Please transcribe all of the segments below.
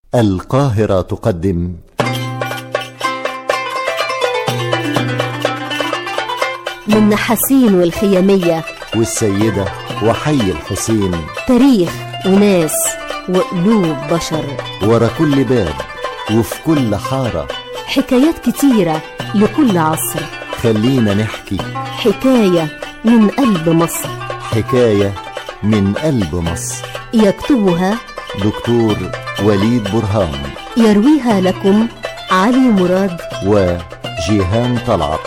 القاهرة تقدم من نحاسين والخيامية والسيدة وحي الحسين تاريخ وناس وقلوب بشر ورا كل باب وفي كل حارة حكايات كتيرة لكل عصر خلينا نحكي حكاية من قلب مصر حكاية من قلب مصر يكتبها دكتور وليد برهان يرويها لكم علي مراد وجيهان طلعت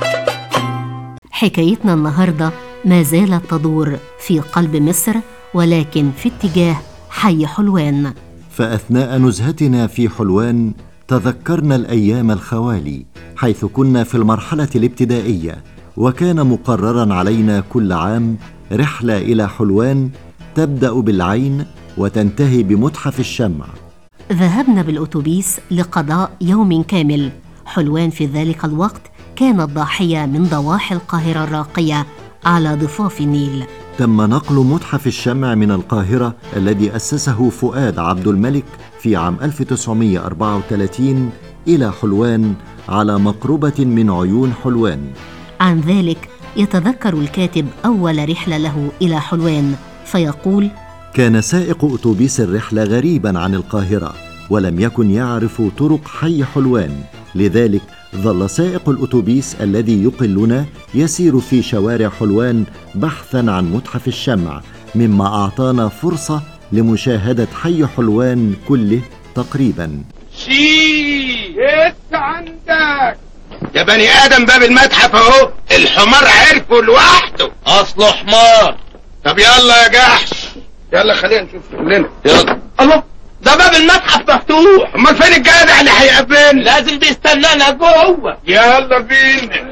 حكايتنا النهاردة ما زالت تدور في قلب مصر ولكن في اتجاه حي حلوان فأثناء نزهتنا في حلوان تذكرنا الأيام الخوالي حيث كنا في المرحلة الابتدائية وكان مقررا علينا كل عام رحلة إلى حلوان تبدأ بالعين وتنتهي بمتحف الشمع ذهبنا بالأتوبيس لقضاء يوم كامل حلوان في ذلك الوقت كانت ضاحية من ضواحي القاهرة الراقية على ضفاف النيل تم نقل متحف الشمع من القاهرة الذي أسسه فؤاد عبد الملك في عام 1934 إلى حلوان على مقربة من عيون حلوان عن ذلك يتذكر الكاتب أول رحلة له إلى حلوان فيقول كان سائق أتوبيس الرحلة غريبا عن القاهرة ولم يكن يعرف طرق حي حلوان لذلك ظل سائق الأتوبيس الذي يقلنا يسير في شوارع حلوان بحثا عن متحف الشمع مما أعطانا فرصة لمشاهدة حي حلوان كله تقريبا شي ايه عندك يا بني ادم باب المتحف اهو الحمار عرفه لوحده اصله حمار طب يلا يا جحش يلا خلينا نشوف كلنا يلا الله ده باب المتحف مفتوح امال فين الجدع اللي هيقابلنا لازم بيستنانا جوه يلا بينا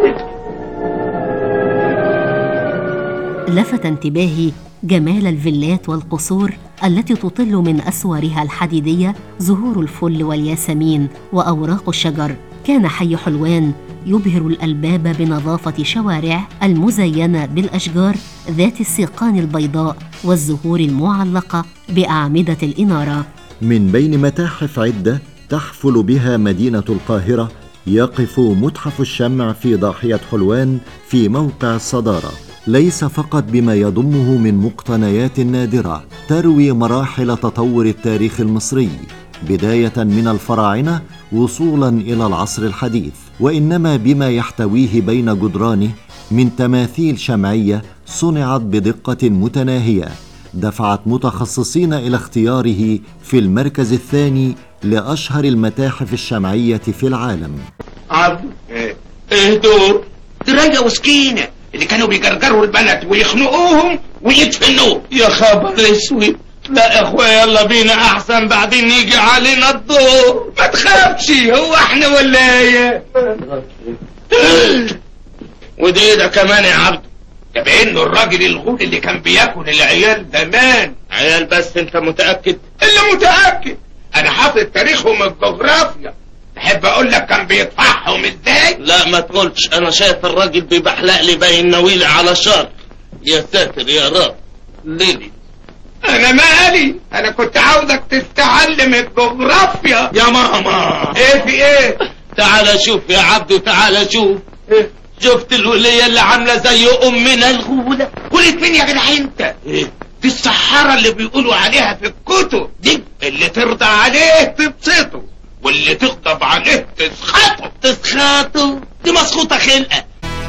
لفت انتباهي جمال الفيلات والقصور التي تطل من اسوارها الحديديه زهور الفل والياسمين واوراق الشجر كان حي حلوان يبهر الالباب بنظافه شوارعه المزينه بالاشجار ذات السيقان البيضاء والزهور المعلقه باعمده الاناره من بين متاحف عدة تحفل بها مدينة القاهرة يقف متحف الشمع في ضاحية حلوان في موقع الصدارة ليس فقط بما يضمه من مقتنيات نادرة تروي مراحل تطور التاريخ المصري بداية من الفراعنة وصولا إلى العصر الحديث وإنما بما يحتويه بين جدرانه من تماثيل شمعية صنعت بدقة متناهية دفعت متخصصين الى اختياره في المركز الثاني لاشهر المتاحف الشمعيه في العالم عبد ايه دول دراجة وسكينة اللي كانوا بيجرجروا البلد ويخنقوهم ويدفنوه يا خبر اسود لا يا اخويا يلا بينا احسن بعدين يجي علينا الدور ما تخافش هو احنا ولا ايه ودي ده كمان يا عبد ده بانه الراجل الغول اللي كان بياكل العيال زمان عيال بس انت متاكد اللي متاكد انا حافظ تاريخهم الجغرافيا تحب اقول لك كان بيطفحهم ازاي لا ما تقولش انا شايف الراجل بيبحلق لي باين ناويلي على شر يا ساتر يا رب ليلي انا مالي انا كنت عاوزك تتعلم الجغرافيا يا ماما ايه في ايه تعال شوف يا عبدو تعال شوف ايه شفت الولية اللي عاملة زي أمنا الغولة قلت مين يا جدع انت إيه دي السحارة اللي بيقولوا عليها في الكتب دي اللي ترضى عليه تبسطه واللي تغضب عليه تسخطه تسخاطه دي مسخوطة خلقة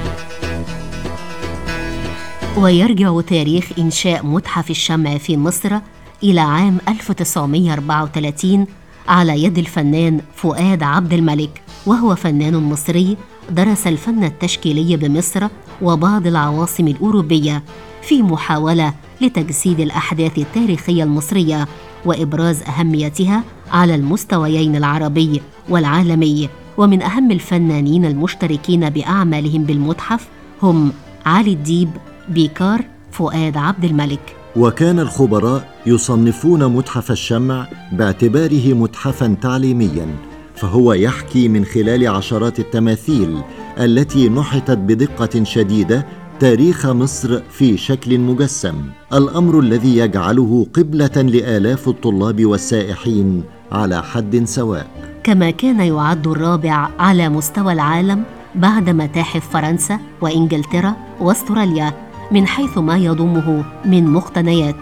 ويرجع تاريخ إنشاء متحف الشمع في مصر إلى عام 1934 على يد الفنان فؤاد عبد الملك وهو فنان مصري درس الفن التشكيلي بمصر وبعض العواصم الأوروبية في محاولة لتجسيد الأحداث التاريخية المصرية وإبراز أهميتها على المستويين العربي والعالمي ومن أهم الفنانين المشتركين بأعمالهم بالمتحف هم علي الديب بيكار فؤاد عبد الملك وكان الخبراء يصنفون متحف الشمع باعتباره متحفا تعليميا فهو يحكي من خلال عشرات التماثيل التي نحتت بدقه شديده تاريخ مصر في شكل مجسم الامر الذي يجعله قبله لالاف الطلاب والسائحين على حد سواء كما كان يعد الرابع على مستوى العالم بعد متاحف فرنسا وانجلترا واستراليا من حيث ما يضمه من مقتنيات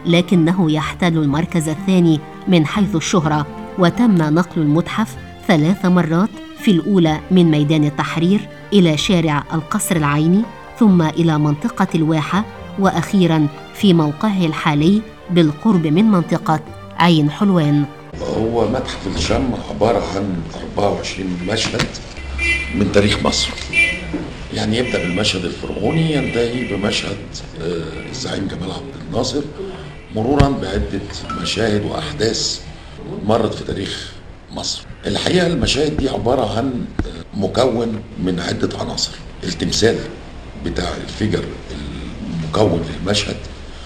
لكنه يحتل المركز الثاني من حيث الشهره وتم نقل المتحف ثلاث مرات في الاولى من ميدان التحرير الى شارع القصر العيني ثم الى منطقه الواحه واخيرا في موقعه الحالي بالقرب من منطقه عين حلوان هو متحف الشمع عبارة عن 24 مشهد من تاريخ مصر يعني يبدأ بالمشهد الفرعوني ينتهي بمشهد آه، الزعيم جمال عبد الناصر مرورا بعدة مشاهد وأحداث مرت في تاريخ مصر الحقيقة المشاهد دي عبارة عن آه، مكون من عدة عناصر التمثال بتاع الفجر المكون للمشهد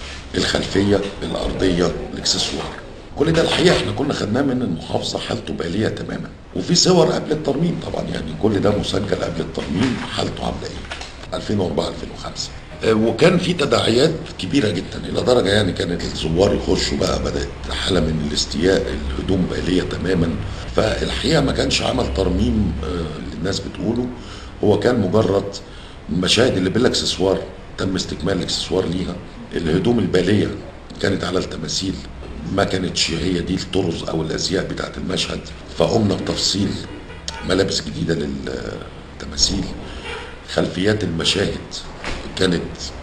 الخلفية الأرضية الإكسسوار كل ده الحقيقة احنا كنا خدناه من المحافظة حالته بالية تماما وفي صور قبل الترميم طبعا يعني كل ده مسجل قبل الترميم حالته عاملة ايه 2004 2005 آه، وكان في تداعيات كبيرة جدا إلى درجة يعني كانت الزوار يخشوا بقى بدأت حالة من الاستياء الهدوم بالية تماما فالحقيقة ما كانش عمل ترميم آه، اللي الناس بتقوله هو كان مجرد المشاهد اللي بالاكسسوار تم استكمال الاكسسوار ليها الهدوم البالية كانت على التماثيل ما كانتش هي دي الطرز او الازياء بتاعت المشهد فقمنا بتفصيل ملابس جديده للتماثيل خلفيات المشاهد كانت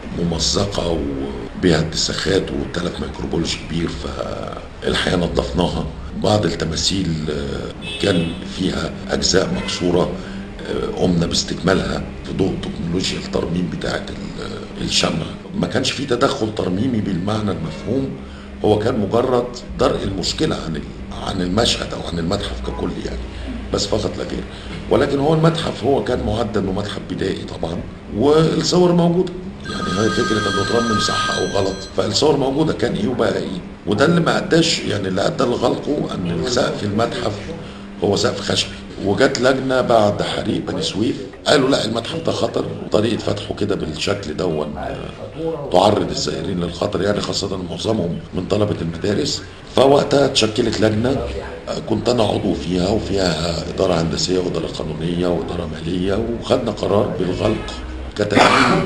ممزقه وبها اتساخات وثلاث ميكروبولج كبير فالحقيقه نظفناها بعض التماثيل آه، كان فيها اجزاء مكسوره آه، قمنا باستكمالها في ضوء تكنولوجيا الترميم بتاعه ال- الشمع ما كانش في تدخل ترميمي بالمعنى المفهوم هو كان مجرد درء المشكله عن ال- عن المشهد او عن المتحف ككل يعني بس فقط لا غير ولكن هو المتحف هو كان معد انه متحف بدائي طبعا والصور موجوده يعني هي فكره انه ترمم صح او غلط فالصور موجوده كان ايه وبقى ايه وده اللي ما اداش يعني اللي ادى لغلقه ان سقف المتحف هو سقف خشبي وجت لجنه بعد حريق بني سويف قالوا لا المتحف ده خطر وطريقه فتحه كده بالشكل دون آه، تعرض الزائرين للخطر يعني خاصه معظمهم من طلبه المدارس فوقتها اتشكلت لجنه آه، كنت انا عضو فيها وفيها اداره هندسيه واداره قانونيه واداره ماليه وخدنا قرار بالغلق كتأمين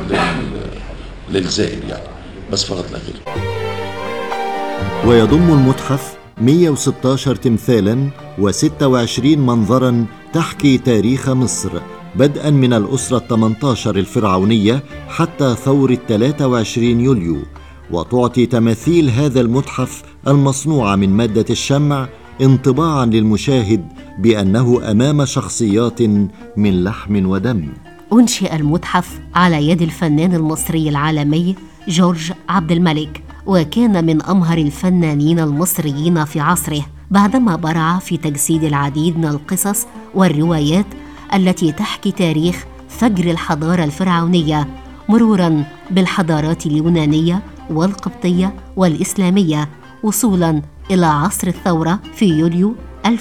لل- للزائر يعني بس فقط لا غير ويضم المتحف 116 تمثالا و26 منظرا تحكي تاريخ مصر بدءا من الأسرة 18 الفرعونية حتى ثورة 23 يوليو وتعطي تماثيل هذا المتحف المصنوعة من مادة الشمع انطباعا للمشاهد بأنه أمام شخصيات من لحم ودم أنشئ المتحف على يد الفنان المصري العالمي جورج عبد الملك وكان من أمهر الفنانين المصريين في عصره بعدما برع في تجسيد العديد من القصص والروايات التي تحكي تاريخ فجر الحضارة الفرعونية مرورا بالحضارات اليونانية والقبطية والإسلامية وصولا إلى عصر الثورة في يوليو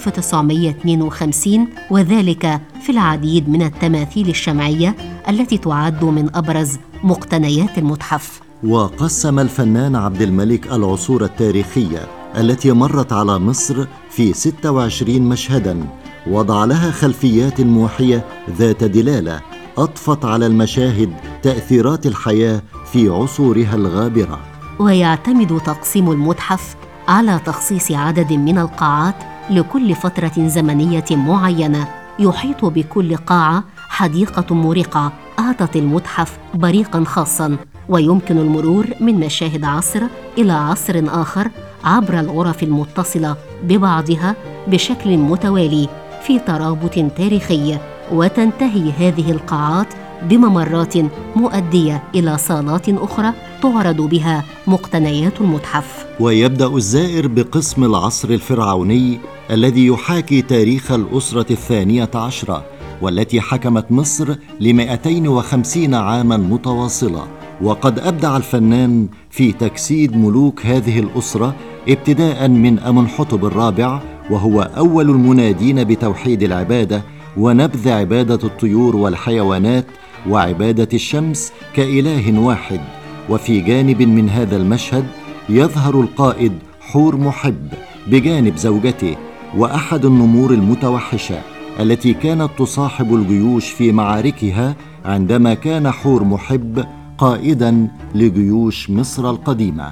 1952 وذلك في العديد من التماثيل الشمعية التي تعد من أبرز مقتنيات المتحف وقسم الفنان عبد الملك العصور التاريخية التي مرت على مصر في 26 مشهدا وضع لها خلفيات موحية ذات دلالة أضفت على المشاهد تأثيرات الحياة في عصورها الغابرة ويعتمد تقسيم المتحف على تخصيص عدد من القاعات لكل فترة زمنية معينة يحيط بكل قاعة حديقة مريقة أعطت المتحف بريقا خاصا ويمكن المرور من مشاهد عصر إلى عصر آخر عبر الغرف المتصلة ببعضها بشكل متوالي في ترابط تاريخي وتنتهي هذه القاعات بممرات مؤدية إلى صالات أخرى تعرض بها مقتنيات المتحف ويبدأ الزائر بقسم العصر الفرعوني الذي يحاكي تاريخ الأسرة الثانية عشرة والتي حكمت مصر لمائتين وخمسين عاما متواصلة وقد أبدع الفنان في تجسيد ملوك هذه الأسرة ابتداء من أمنحتب الرابع وهو أول المنادين بتوحيد العبادة ونبذ عبادة الطيور والحيوانات وعبادة الشمس كإله واحد وفي جانب من هذا المشهد يظهر القائد حور محب بجانب زوجته واحد النمور المتوحشه التي كانت تصاحب الجيوش في معاركها عندما كان حور محب قائدا لجيوش مصر القديمه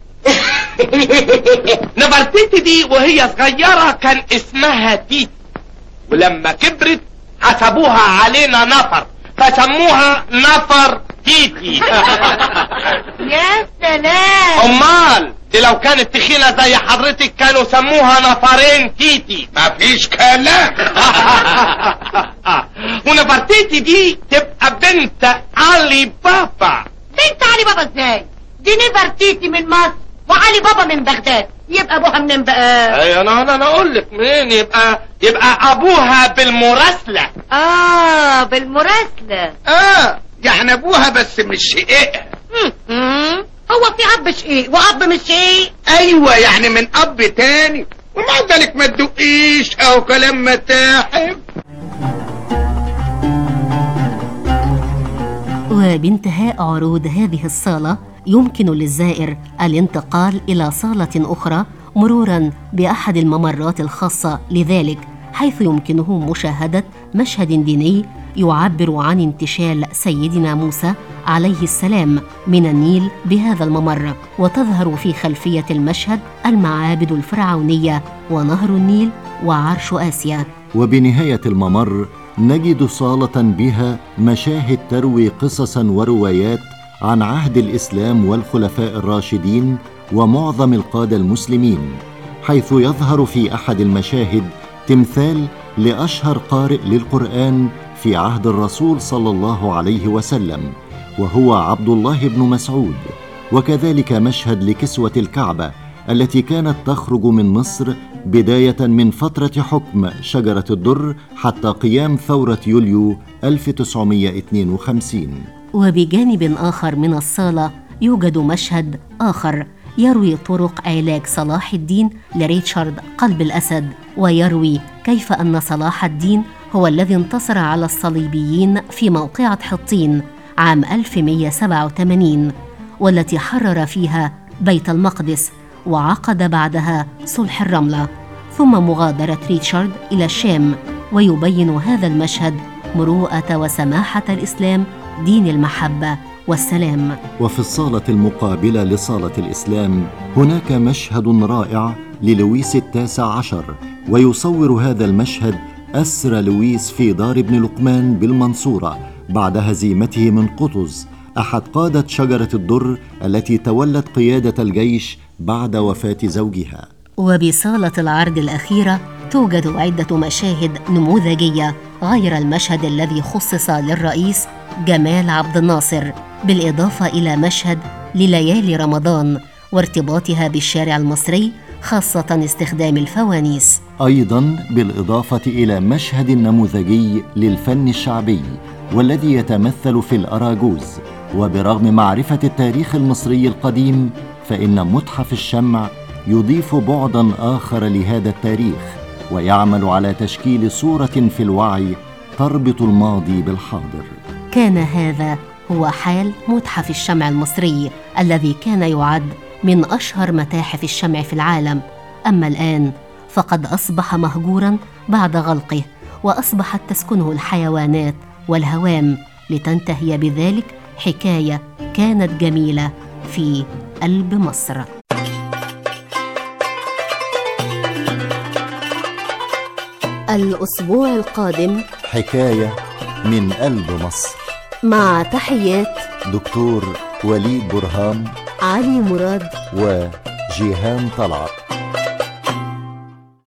نفرتيتي دي وهي صغيرة كان اسمها تيتي ولما كبرت حسبوها علينا نفر فسموها نفر تيتي يا سلام امال دي لو كانت تخينة زي حضرتك كانوا سموها نفرين تيتي مفيش كلام ونفرتيتي دي تبقى بنت علي بابا بنت علي بابا ازاي دي نفرتيتي من مصر وعلي بابا من بغداد يبقى ابوها منين بقى اي انا انا انا اقول لك منين يبقى يبقى ابوها بالمراسلة اه بالمراسلة اه يعني ابوها بس مش شقيقها مم. هو في اب شقيق واب مش شقيق ايوه يعني من اب تاني ومع ذلك ما تدقيش او كلام متاحف وبانتهاء عروض هذه الصالة يمكن للزائر الانتقال إلى صالة أخرى مرورا بأحد الممرات الخاصة لذلك حيث يمكنه مشاهدة مشهد ديني يعبر عن انتشال سيدنا موسى عليه السلام من النيل بهذا الممر وتظهر في خلفية المشهد المعابد الفرعونية ونهر النيل وعرش آسيا وبنهايه الممر نجد صاله بها مشاهد تروي قصصا وروايات عن عهد الاسلام والخلفاء الراشدين ومعظم القاده المسلمين حيث يظهر في احد المشاهد تمثال لاشهر قارئ للقران في عهد الرسول صلى الله عليه وسلم وهو عبد الله بن مسعود وكذلك مشهد لكسوه الكعبه التي كانت تخرج من مصر بدايه من فتره حكم شجره الدر حتى قيام ثوره يوليو 1952 وبجانب آخر من الصالة يوجد مشهد آخر يروي طرق علاج صلاح الدين لريتشارد قلب الأسد ويروي كيف أن صلاح الدين هو الذي انتصر على الصليبيين في موقعة حطين عام 1187 والتي حرر فيها بيت المقدس وعقد بعدها صلح الرملة ثم مغادرة ريتشارد إلى الشام ويبين هذا المشهد مروءة وسماحة الإسلام دين المحبة والسلام وفي الصالة المقابلة لصالة الإسلام هناك مشهد رائع للويس التاسع عشر ويصور هذا المشهد أسر لويس في دار ابن لقمان بالمنصورة بعد هزيمته من قطز أحد قادة شجرة الدر التي تولت قيادة الجيش بعد وفاة زوجها وبصالة العرض الأخيرة توجد عدة مشاهد نموذجية غير المشهد الذي خصص للرئيس جمال عبد الناصر بالإضافة إلى مشهد لليالي رمضان وارتباطها بالشارع المصري خاصة استخدام الفوانيس أيضا بالإضافة إلى مشهد نموذجي للفن الشعبي والذي يتمثل في الأراجوز وبرغم معرفة التاريخ المصري القديم فإن متحف الشمع يضيف بعدا آخر لهذا التاريخ ويعمل على تشكيل صورة في الوعي تربط الماضي بالحاضر كان هذا هو حال متحف الشمع المصري الذي كان يعد من اشهر متاحف الشمع في العالم اما الان فقد اصبح مهجورا بعد غلقه واصبحت تسكنه الحيوانات والهوام لتنتهي بذلك حكايه كانت جميله في قلب مصر الاسبوع القادم حكاية من قلب مصر مع تحيات دكتور وليد برهام علي مراد وجيهان طلعت